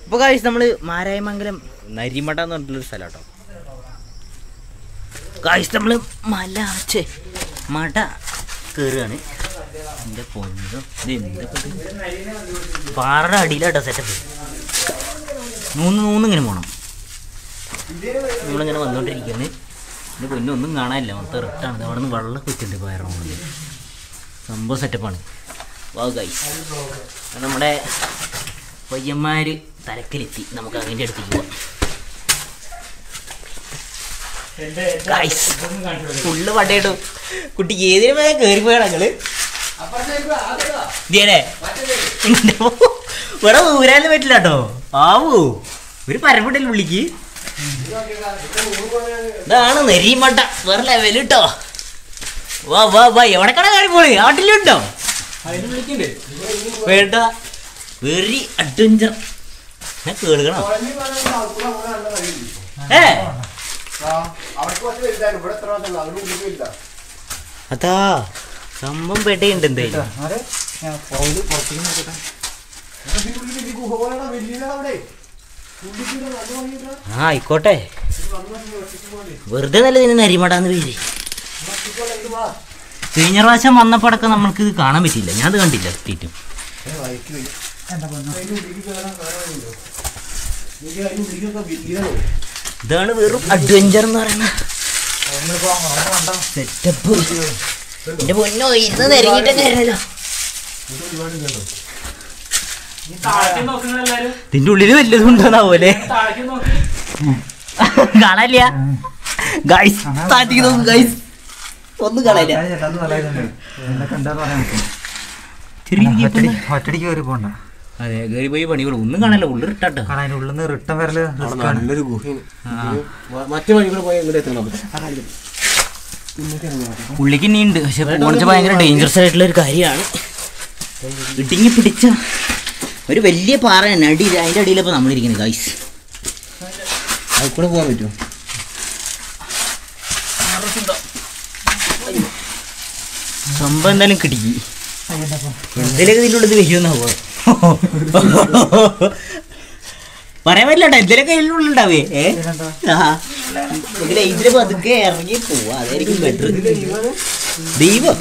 അപ്പോൾ കാഴ്ച നമ്മൾ മാരായമംഗലം നരിമട എന്ന് പറഞ്ഞിട്ടുള്ളൊരു സ്ഥലം കേട്ടോ കാഴ്ച നമ്മൾ മല ചേ മട കയറുകയാണ് എൻ്റെ പൊന്നു ഇത് എന്തൊക്കെ ഇത്? പാറയുടെ അടിയിലാട്ടോ സെറ്റപ്പ് മൂന്ന് മൂന്ന് ഇങ്ങനെ പോകണം നമ്മളിങ്ങനെ വന്നുകൊണ്ടിരിക്കുകയാണ് എൻ്റെ പൊന്നൊന്നും കാണാനില്ല മൊത്തം റിട്ടാണ് അവിടെ നിന്ന് വെള്ളം കുറ്റുണ്ട് പയറുണ്ട് സംഭവം സെറ്റപ്പാണ് വാ ഗൈസ് നമ്മുടെ പയ്യന്മാർ തലക്കിലെത്തി നമുക്ക് അതിൻ്റെ അടുത്തേക്ക് പോവാം ഗൈസ് ഫുള്ള് പട്ടയിട്ടു കുട്ടി ഏതിനും വേഗം കയറിപ്പോയാണ് ഞങ്ങള് ഇതേനെ ഇവിടെ ഊരാനും പറ്റില്ല കേട്ടോ ആവൂ ഒരു പരമ്പട്ടില്ല പുള്ളിക്ക് ഇതാണ് നെരിമട്ട വേറെ ലെവല് കേട്ടോ വാ വാ വാ എവിടെ കട കയറി പോളി നാട്ടിലുണ്ടോ വേണ്ട വെറി അഡ്വഞ്ചർ ഞാൻ കേൾക്കണോ ഏ അതാ സംഭവം പെട്ടയുണ്ട് എന്തായാലും ആ ആയിക്കോട്ടെ വെറുതെ നല്ല ഇതിന് നരിമടാന്ന് പേര് കഴിഞ്ഞ പ്രാവശ്യം വന്നപ്പോഴൊക്കെ നമ്മൾക്ക് ഇത് കാണാൻ പറ്റിയില്ല ഞാൻ അത് കണ്ടില്ല എത്തിയിട്ടും ഇതാണ് വെറും അഡ്വഞ്ചർ എന്ന് പറയുന്നത് സെറ്റപ്പ് എന്റെ പൊന്നോ ഇന്ന് നിരങ്ങിട്ട് കയറല്ലോ ഇതിന്റെ ഉള്ളില് വല്ലതും ഉണ്ടോന്നാവൂലേ കാണാനില്ല ഗൈസ് താറ്റിക്ക് നോക്കും ഗൈസ് ഒന്നും കാണാനില്ല ചെറിയ gap ഉണ്ട്. ഒറ്റടിക്ക് കയറി പോണ്ട അതെ കയറി പോയി പണി കൊടുക്കും ഒന്നും കാണാനില്ല ഉള്ളിട്ടാട്ടോ കാരണം അതിന്റെ ഉള്ളിൽ നിന്ന് റിട്ടേൺ വരല് risk ആണ്. നല്ലൊരു ഗുഹയാണ് മറ്റു വഴി കൂടെ പോയി ഇങ്ങോട്ട് എത്തണം പുള്ളിക്ക് ഇനി ഉണ്ട് പക്ഷെ പോണിച്ച ഭയങ്കര ഡേഞ്ചറസ് ആയിട്ടുള്ള ഒരു കാര്യമാണ് ഇടുങ്ങി പിടിച്ച ഒരു വലിയ പാറ തന്നെ അടി അതിന്റെ അടിയിലപ്പോ നമ്മളിരിക്കുന്നത് ഗൈസ് അത് കൂടെ പോകാൻ പറ്റുമോ സംഭവം എന്തായാലും കിടക്കി എന്തെങ്കിലുമൊക്കെ ഇതിൻ്റെ ഉള്ളിൽ വരുമെന്നാവോ പറയാൻ പറ്റില്ല കേട്ടോ എന്തെങ്കിലുമൊക്കെ ഇതിൻ്റെ ഉള്ളിൽ ഉണ്ടാവേ ഏ ആ ഇതിലെ ഇതില് പതുക്കെ ഇറങ്ങി പോവാ അതായിരിക്കും ബെറ്റർ ദൈവം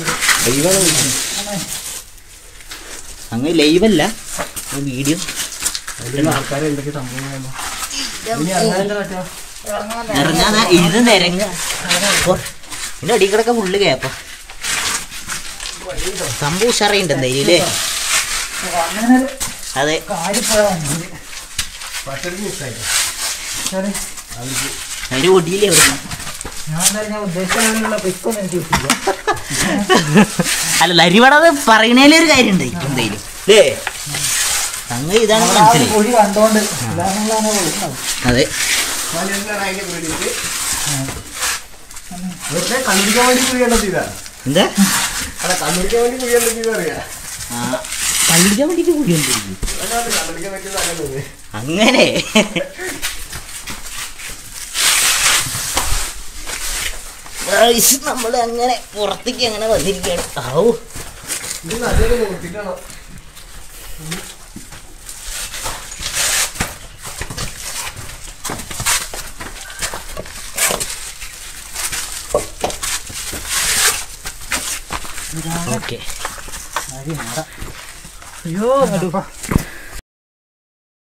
അങ്ങനെ ലൈവല്ല വീഡിയോ ആൾക്കാർ എന്തൊക്കെ സംഭവങ്ങളാണ് ഇറങ്ങാതാ ഇരുന്ന് നിരങ്ങ ഇതിന്റെ അടി കിടക്ക ഫുള്ള് കേപ്പ സംഭവം ഉഷാറുണ്ട് എന്തായാലും അല്ലേ അതെ പച്ചടിക്ക് മിസ്സായി അതിന്റെ ഒടിയില്ലേ അവിടെ ഞാൻ എന്തായാലും ഞാൻ ഉദ്ദേശിച്ച റിസ്ക് ഒന്നും എനിക്ക് കിട്ടില്ല അല്ല ലരിവടത് പറയണേലും ഒരു കാര്യമുണ്ട് ഇപ്പൊ എന്തായാലും അല്ലേ സംഗതി ഇതാണ് മനസ്സിലായി കുഴി കണ്ടോണ്ട് ഉദാഹരണങ്ങളാണ് വിളിക്കുന്നത് അതെ അതിന്റെ പേടിയിട്ട് വെറുതെ കണ്ടുപിടിക്കാൻ വേണ്ടി കുഴി കണ്ടെത്തിയതാ എന്താ അല്ല കണ്ടുപിടിക്കാൻ വേണ്ടി കുഴി കണ്ടെത്തിയതാ അറിയാ ആ കണ്ടുപിടിക്കാൻ വേണ്ടിട്ട് കൂടിയുണ്ട് അതാണ് കണ്ടുപിടിക്കാൻ പറ്റിയത് അങ്ങനെ അങ്ങനെ നമ്മൾ അങ്ങനെ പുറത്തേക്ക് അങ്ങനെ വന്നിരിക്കുകയാണ് ആവൂ ഇത് നല്ലൊരു നോക്കിട്ടാണോ ഓക്കെ അയ്യോ